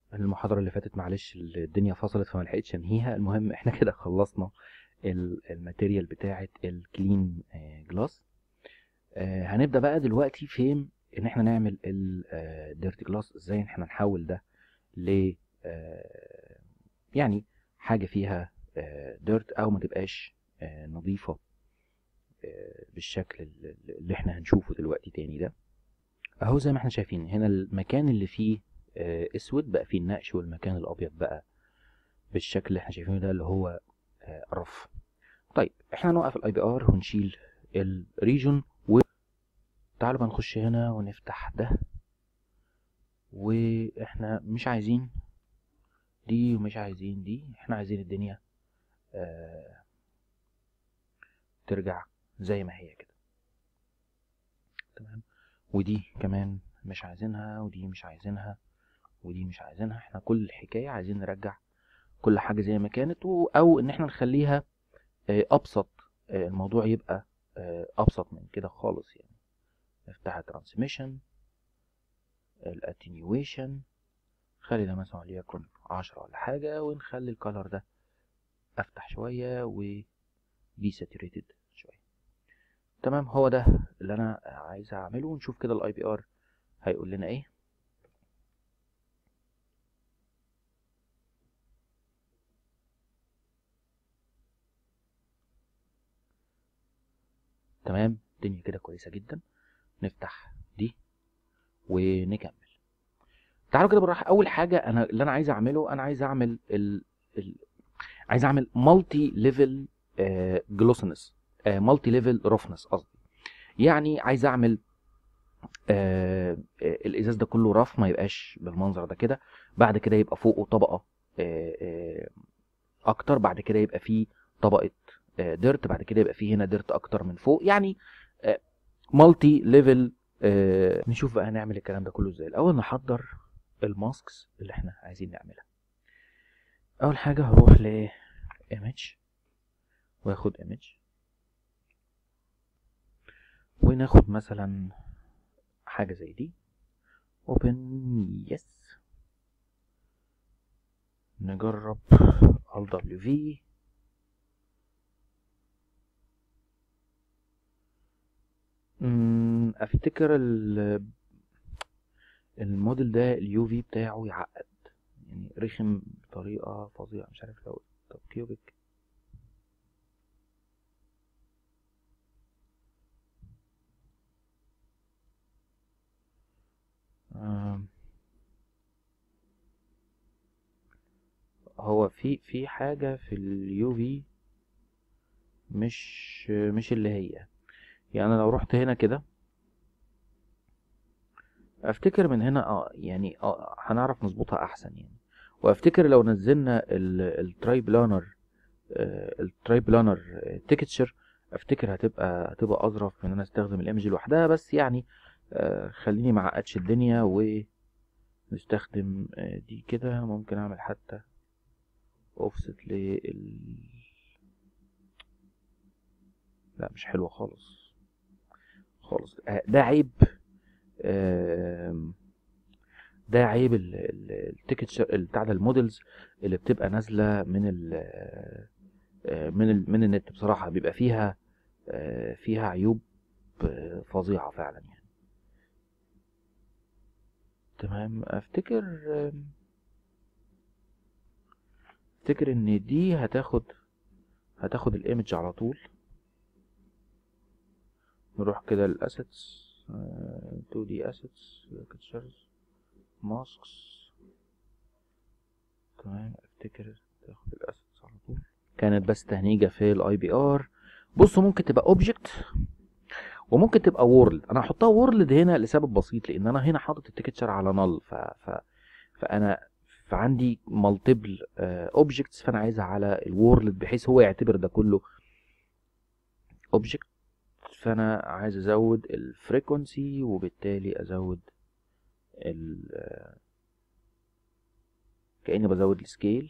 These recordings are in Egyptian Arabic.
المحاضرة اللي فاتت معلش الدنيا فصلت فما لحقتش انهيها المهم احنا كده خلصنا ال- الماتيريال بتاعة الكلين جلاس هنبدأ بقى دلوقتي فين ان احنا نعمل الديرتي جلاس ازاي احنا نحول ده ل آه، يعني حاجة فيها ديرت او ما تبقاش آه، نظيفة آه، بالشكل ال- اللي احنا هنشوفه دلوقتي تاني ده اهو زي ما احنا شايفين هنا المكان اللي فيه آه، اسود بقى فيه النقش والمكان الابيض بقى بالشكل اللي احنا شايفينه ده اللي هو آه، رف طيب احنا هنوقف الاي بي ار ونشيل الريجون و تعالوا بقى نخش هنا ونفتح ده واحنا مش عايزين دي ومش عايزين دي احنا عايزين الدنيا آه ترجع زي ما هي كده تمام ودي كمان مش عايزينها ودي مش عايزينها ودي مش عايزينها احنا كل الحكاية عايزين نرجع كل حاجة زي ما كانت و... او ان احنا نخليها آه، ابسط آه، الموضوع يبقى آه، ابسط من كده خالص يعني نفتح ترانسميشن الاتنيويشن خلي ده مثلا وليكن عشرة ولا حاجة ونخلي الكالر ده افتح شوية و بي ساتوريتد شوية تمام هو ده اللي انا عايز اعمله ونشوف كده الاي بي ار هيقول لنا ايه تمام الدنيا كده كويسة جدا نفتح دي ونكمل تعالوا كده بالراحة أول حاجة أنا اللي أنا عايز أعمله أنا عايز أعمل ال... ال... عايز أعمل مالتي ليفل جلوسنس مالتي ليفل رفنس قصدي يعني عايز أعمل آه آه، الإزاز ده كله رف ما يبقاش بالمنظر ده كده بعد كده يبقى فوقه طبقة آه آه أكتر بعد كده يبقى فيه طبقة آه ديرت بعد كده يبقى فيه هنا ديرت أكتر من فوق يعني مالتي ليفل نشوف بقى هنعمل الكلام ده كله ازاي الاول نحضر الماسكس اللي احنا عايزين نعملها اول حاجه هروح ل image واخد image وناخد مثلا حاجه زي دي open yes نجرب alt w v أمم، افتكر ال- الموديل ده اليو في بتاعه يعقد يعني رخم بطريقة فظيعة مش عارف لو طب كيوبيك آم، هو في في حاجة في اليو في مش مش اللي هي يعني لو رحت هنا كده افتكر من هنا اه يعني اه هنعرف نظبطها احسن يعني وافتكر لو نزلنا التراي بلانر التراي بلانر تكتشر افتكر هتبقى هتبقى اظرف من ان انا استخدم الايمج لوحدها بس يعني آه خليني معقدش الدنيا ونستخدم آه دي كده ممكن اعمل حتى اوفست لل لا مش حلوة خالص خالص آه، ده عيب آم، ده عيب التيكتشر بتاع ده المودلز اللي بتبقى نازله من ال آه، من ال من النت بصراحه بيبقى فيها آه، فيها عيوب آه، فظيعه فعلا يعني تمام افتكر آم، افتكر ان دي هتاخد هتاخد الايمج على طول نروح كده للاسيتس 2 دي اسيتس pictures ماسكس تمام افتكر تاخد الاسيتس على طول كانت بس تهنيجة في الاي بي ار بصوا ممكن تبقى اوبجكت وممكن تبقى وورلد انا هحطها وورلد هنا لسبب بسيط لان انا هنا حاطط التكتشر على نل ف... ف... فانا فعندي مالتيبل اوبجكتس فانا عايزها على الوورلد بحيث هو يعتبر ده كله اوبجكت فانا عايز ازود الفريكونسي وبالتالي ازود ال كاني بزود السكيل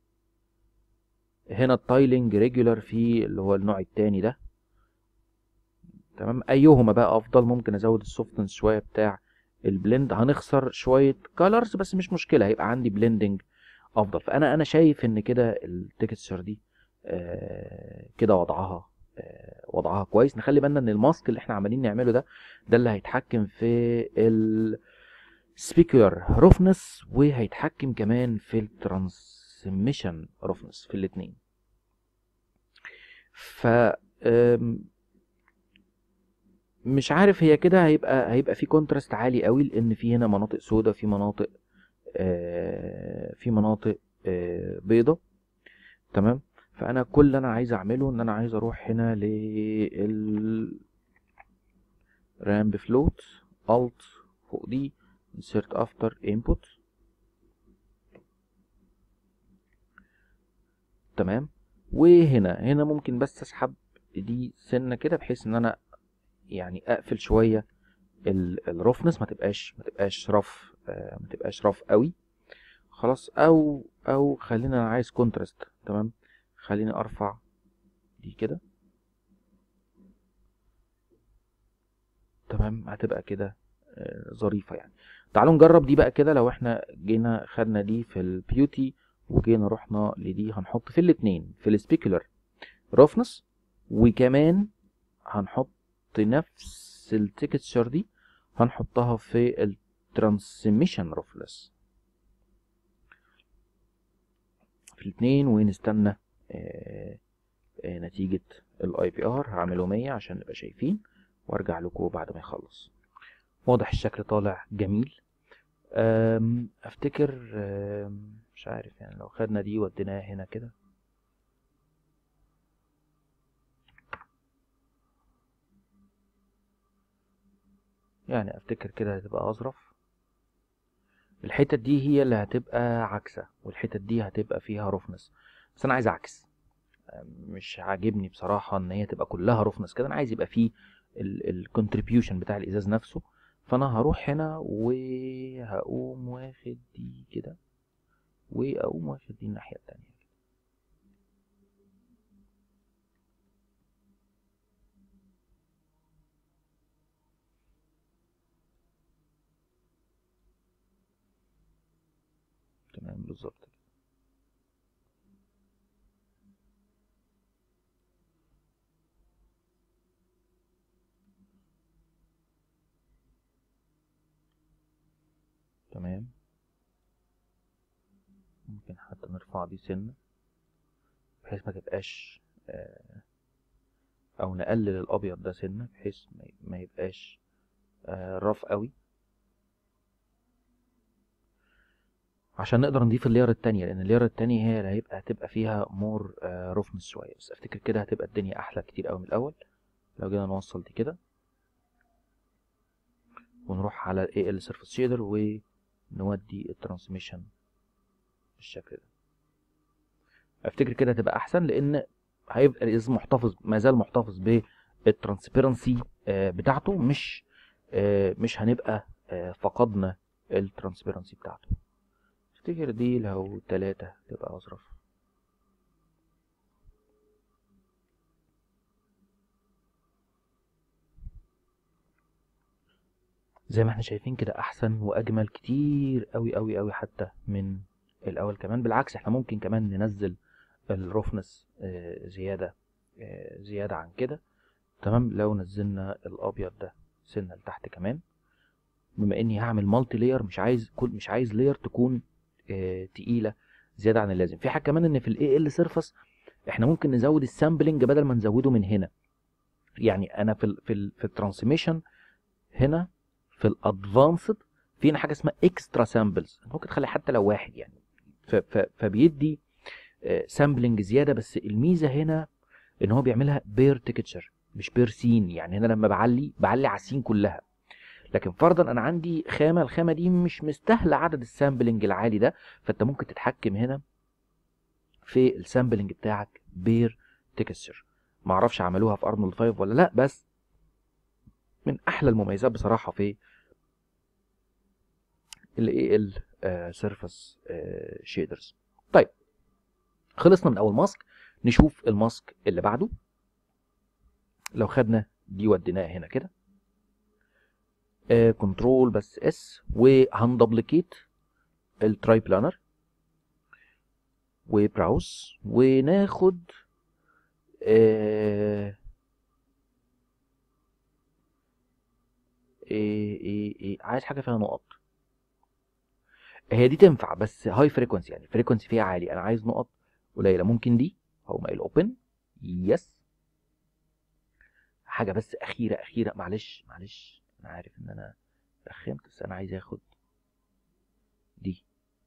هنا التايلنج ريجولار في اللي هو النوع التاني ده تمام ايهما بقى افضل ممكن ازود السوفتنس شويه بتاع البلند هنخسر شويه كالرز بس مش مشكله هيبقى عندي بلندنج افضل فانا انا شايف ان كده التكستشر دي آه كده وضعها آه وضعها كويس نخلي بالنا ان الماسك اللي احنا عمالين نعمله ده ده اللي هيتحكم في ال سبيكولار روفنس وهيتحكم كمان في الترانسميشن روفنس في الاثنين ف آم، مش عارف هي كده هيبقى هيبقى في كونتراست عالي قوي لان في هنا مناطق سودة في مناطق آه، في مناطق آه، بيضة تمام فانا كل اللي انا عايز اعمله ان انا عايز اروح هنا لل رامب فلوت الت فوق دي insert after input تمام وهنا هنا ممكن بس اسحب دي سنه كده بحيث ان انا يعني اقفل شويه الرفنس ما تبقاش ما تبقاش رف آه، ما تبقاش رف قوي خلاص او او خلينا انا عايز كونتراست تمام خليني ارفع دي كده تمام هتبقى كده آه، ظريفه يعني تعالوا نجرب دي بقى كده لو احنا جينا خدنا دي في البيوتي وجينا رحنا لدي هنحط في الاتنين في السبيكولر روفنس وكمان هنحط نفس التكتشر دي هنحطها في الترانسميشن روفلس في الاتنين ونستنى آه، آه، نتيجة الاي بي ار هعمله 100 عشان نبقى شايفين وارجع لكم بعد ما يخلص واضح الشكل طالع جميل أم، افتكر أم، مش عارف يعني لو خدنا دي وديناها هنا كده يعني افتكر كده هتبقى اظرف الحتت دي هي اللي هتبقى عكسة والحتت دي هتبقى فيها رفنس بس انا عايز عكس أم، مش عاجبني بصراحة ان هي تبقى كلها رفنس كده انا عايز يبقى فيه الكونتريبيوشن بتاع الازاز نفسه فانا هروح هنا وهقوم واخد دي كده واقوم واخد دي الناحية التانية تمام بالظبط كده. تمام ممكن حتى نرفع دي سنة بحيث ما تبقاش آه، او نقلل الابيض ده سنة بحيث ما- ما يبقاش آه، رف قوي عشان نقدر نضيف اللير التانية لان اللير التانية هي اللي هيبقى هتبقى فيها مور رفنس شوية بس افتكر كده هتبقى الدنيا احلى كتير قوي من الاول لو جينا نوصل دي كده ونروح على ال AL Surface Shader ونودي الترانسميشن بالشكل ده افتكر كده هتبقى احسن لان هيبقى الازاز محتفظ ما زال محتفظ بالترانسبيرنسي بتاعته مش آه، مش هنبقى آه، فقدنا الترانسبيرنسي بتاعته افتكر دي لو تلاتة تبقى اظرف زي ما احنا شايفين كده احسن واجمل كتير قوي قوي قوي حتى من الاول كمان بالعكس احنا ممكن كمان ننزل الروفنس آه، زيادة آه، زيادة عن كده تمام لو نزلنا الابيض ده سنة لتحت كمان بما اني هعمل مالتي لاير مش عايز كل مش عايز لاير تكون آه، تقيلة زيادة عن اللازم في حاجة كمان ان في الاي ال سيرفس احنا ممكن نزود السامبلنج بدل ما نزوده من هنا يعني انا في ال في ال في الترانسميشن هنا في الادفانسد في هنا حاجه اسمها اكسترا سامبلز ممكن تخلي حتى لو واحد يعني ف ف فبيدي سامبلنج زياده بس الميزه هنا ان هو بيعملها بير تكتشر مش بير سين يعني هنا لما بعلي بعلي على السين كلها لكن فرضا انا عندي خامه الخامه دي مش مستاهله عدد السامبلنج العالي ده فانت ممكن تتحكم هنا في السامبلنج بتاعك بير تكستشر معرفش عملوها في ارنولد 5 ولا لا بس من احلى المميزات بصراحه في ال AL سيرفس شيدرز طيب خلصنا من اول ماسك نشوف الماسك اللي بعده لو خدنا دي وديناها هنا كده كنترول بس اس وهندبليكيت التراي بلانر وبراوس وناخد آه ايه ايه ايه عايز حاجه فيها نقط هي دي تنفع بس هاي فريكونسي يعني فريكونسي فيها عالي انا عايز نقط قليله ممكن دي هقوم قايل اوبن يس حاجه بس اخيره اخيره معلش معلش انا عارف ان انا رخمت بس انا عايز اخد دي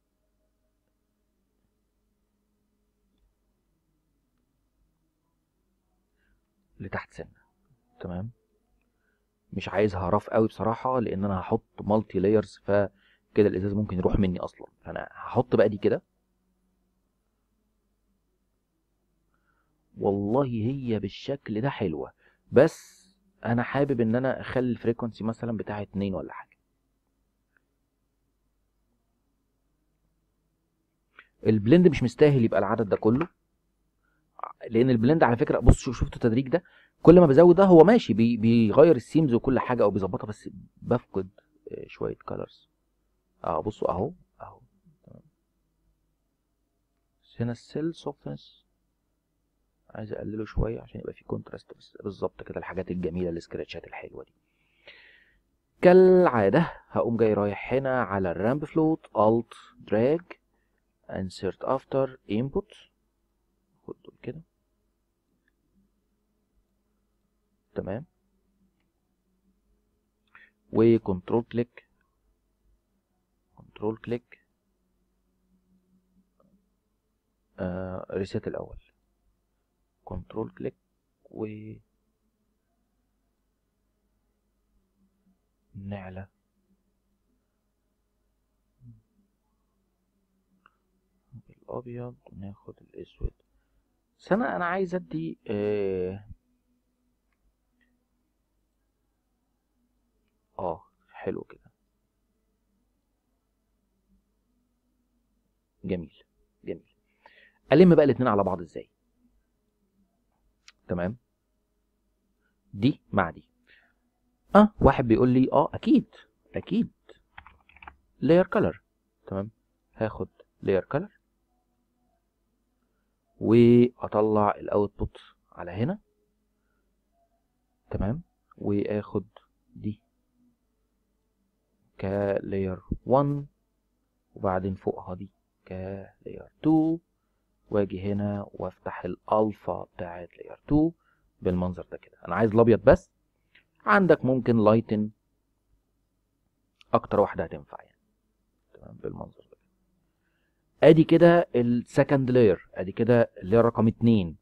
لتحت سنه تمام مش عايزها رف قوي بصراحه لان انا هحط مالتي لايرز فكده الازاز ممكن يروح مني اصلا فانا هحط بقى دي كده والله هي بالشكل ده حلوه بس انا حابب ان انا اخلي الفريكونسي مثلا بتاع اتنين ولا حاجه البلند مش مستاهل يبقى العدد ده كله لان البلند على فكره بص شوف شفت التدريج ده كل ما بزود ده هو ماشي بي بيغير السيمز وكل حاجه او بيظبطها بس بفقد آه، شويه كالرز اه بصوا اهو اهو تمام. بس هنا السيل سوفتنس عايز اقلله شويه عشان يبقى فيه كونتراست بس بالظبط كده الحاجات الجميله السكراتشات الحلوه دي كالعاده هقوم جاي رايح هنا على الرامب فلوت الت دراج insert after input خد دول كده تمام وكنترول كليك كنترول كليك آه ريسيت الاول كنترول كليك و نعلى الابيض وناخد الاسود بس انا انا عايز ادي اه, آه حلو كده جميل جميل الم بقى الاتنين على بعض ازاي تمام دي مع دي اه واحد بيقول لي اه اكيد اكيد layer color تمام هاخد layer color واطلع الاوتبوت على هنا تمام واخد دي كلاير 1 وبعدين فوقها دي كلاير 2 واجي هنا وافتح الالفا بتاعت لاير 2 بالمنظر ده كده انا عايز الابيض بس عندك ممكن لايتن اكتر واحده هتنفع يعني تمام بالمنظر ده ادي كده السكند لاير ادي كده اللي هي رقم اتنين